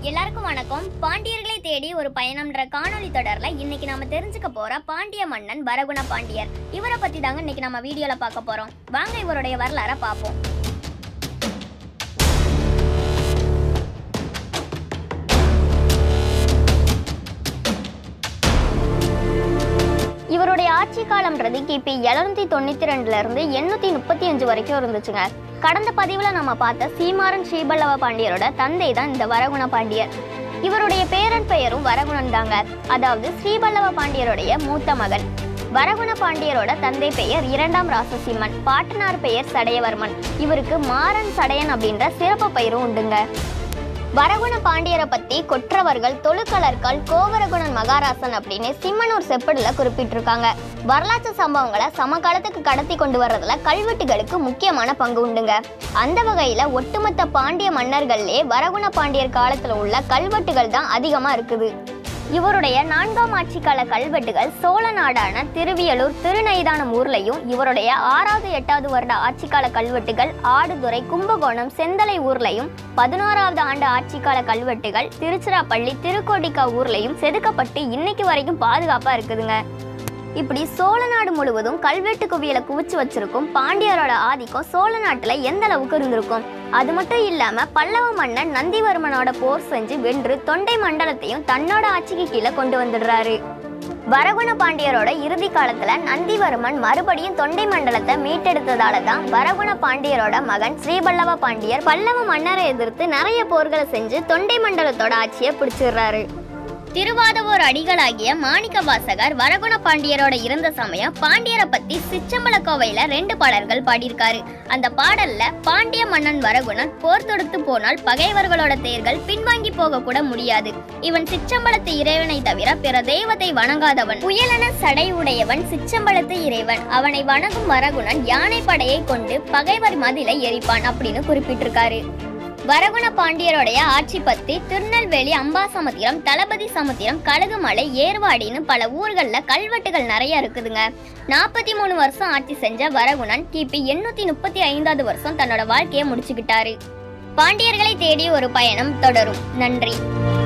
எல்லாருக்கும் வணக்கம் பாண்டியர்களை தேடி ஒரு பயணம்ன்ற காணொளி தொடர்ல இன்னைக்கு நாம தெரிஞ்சுக்க போற பாண்டிய மன்னன் வரகுண பாண்டியர் இவரை பத்தி தாங்க இன்னைக்கு நம்ம வீடியோல பார்க்க போறோம் வாங்க இவருடைய வரலாறை பார்ப்போம் இவருடைய ஆட்சி காலம்ன்றது கிபி எழுநூத்தி தொண்ணூத்தி ரெண்டுல இருந்து எண்ணூத்தி முப்பத்தி அஞ்சு வரைக்கும் இருந்துச்சுங்க கடந்த பதிவுல நம்ம பார்த்த சீமாறன் ஸ்ரீபல்லவ பாண்டியரோட தந்தை தான் இந்த வரகுண பாண்டியர் இவருடைய பேரன் பெயரும் வரகுணன் தாங்க அதாவது ஸ்ரீபல்லவ பாண்டியருடைய மூத்த மகன் வரகுண பாண்டியரோட தந்தை பெயர் இரண்டாம் ராசசிம்மன் பாட்டனார் பெயர் சடையவர்மன் இவருக்கு மாறன் சடையன் அப்படின்ற சிறப்பு பெயரும் உண்டுங்க வரகுண பாண்டியரை பத்தி கொற்றவர்கள் தொழுக்கலர்கள் கோவரகுணன் மகாராசன் அப்படின்னு சிம்மனூர் செப்படுல குறிப்பிட்டிருக்காங்க வரலாற்று சம்பவங்களை சமகாலத்துக்கு கடத்தி கொண்டு வர்றதுல கல்வெட்டுகளுக்கு முக்கியமான பங்கு உண்டுங்க அந்த வகையில ஒட்டுமொத்த பாண்டிய மன்னர்கள்லே வரகுண பாண்டியர் காலத்துல உள்ள கல்வெட்டுகள் தான் அதிகமா இருக்குது இவருடைய நான்காம் ஆட்சிக்கால கல்வெட்டுகள் சோழ நாடான திருவியலூர் திருநைதானம் ஊர்லையும் இவருடைய ஆறாவது எட்டாவது வருட ஆட்சிக்கால கல்வெட்டுகள் ஆடுதுறை கும்பகோணம் செந்தலை ஊர்லையும் பதினோராவது ஆண்டு ஆட்சிக்கால கல்வெட்டுகள் திருச்சிராப்பள்ளி திருக்கோடிக்கா ஊர்லையும் செதுக்கப்பட்டு இன்னைக்கு வரைக்கும் பாதுகாப்பா இருக்குதுங்க இப்படி சோழ நாடு முழுவதும் கல்வெட்டு குவியலை குவிச்சு வச்சிருக்கும் பாண்டியரோட ஆதிக்கம் சோழ நாட்டுல எந்த அளவுக்கு இருந்திருக்கும் அது மட்டும் இல்லாம பல்லவ மன்னன் நந்திவர்மனோட போர் செஞ்சு வென்று தொண்டை மண்டலத்தையும் தன்னோட ஆட்சிக்கு கீழே கொண்டு வந்துடுறாரு வரகுண பாண்டியரோட இறுதி காலத்துல நந்திவர்மன் மறுபடியும் தொண்டை மண்டலத்தை மீட்டெடுத்ததால தான் வரகுண பாண்டியரோட மகன் ஸ்ரீபல்லவ பாண்டியர் பல்லவ மன்னரை எதிர்த்து நிறைய போர்களை செஞ்சு தொண்டை மண்டலத்தோட ஆட்சியை பிடிச்சிடுறாரு திருவாதவூர் அடிகளாகிய மாணிக்க வாசகர் வரகுண பாண்டியரோட இருந்த சமயம் பாண்டியரை பத்தி சிச்சம்பல கோவையில ரெண்டு பாடல்கள் பாடியிருக்காரு அந்த பாடல்ல பாண்டிய மன்னன் வரகுணன் போர் தொடுத்து போனால் பகைவர்களோட தேர்கள் பின்வாங்கி போக கூட முடியாது இவன் சிச்சம்பலத்து இறைவனை தவிர பிற தெய்வத்தை வணங்காதவன் புயலன சடை உடையவன் சிச்சம்பலத்து இறைவன் அவனை வணங்கும் வரகுணன் யானை படையை கொண்டு பகைவர் மதிலை எரிப்பான் அப்படின்னு குறிப்பிட்டிருக்காரு வரகுண பாண்டியருடைய ஆட்சி பத்தி திருநெல்வேலி அம்பாசமுத்திரம் தளபதி சமுத்திரம் கழுகுமலை ஏர்வாடின்னு பல ஊர்கள்ல கல்வெட்டுகள் நிறைய இருக்குதுங்க நாற்பத்தி மூணு வருஷம் ஆட்சி செஞ்ச வரகுணன் கிபி எண்ணூத்தி முப்பத்தி ஐந்தாவது வருஷம் தன்னோட வாழ்க்கையை முடிச்சுக்கிட்டாரு பாண்டியர்களை தேடி ஒரு பயணம் தொடரும் நன்றி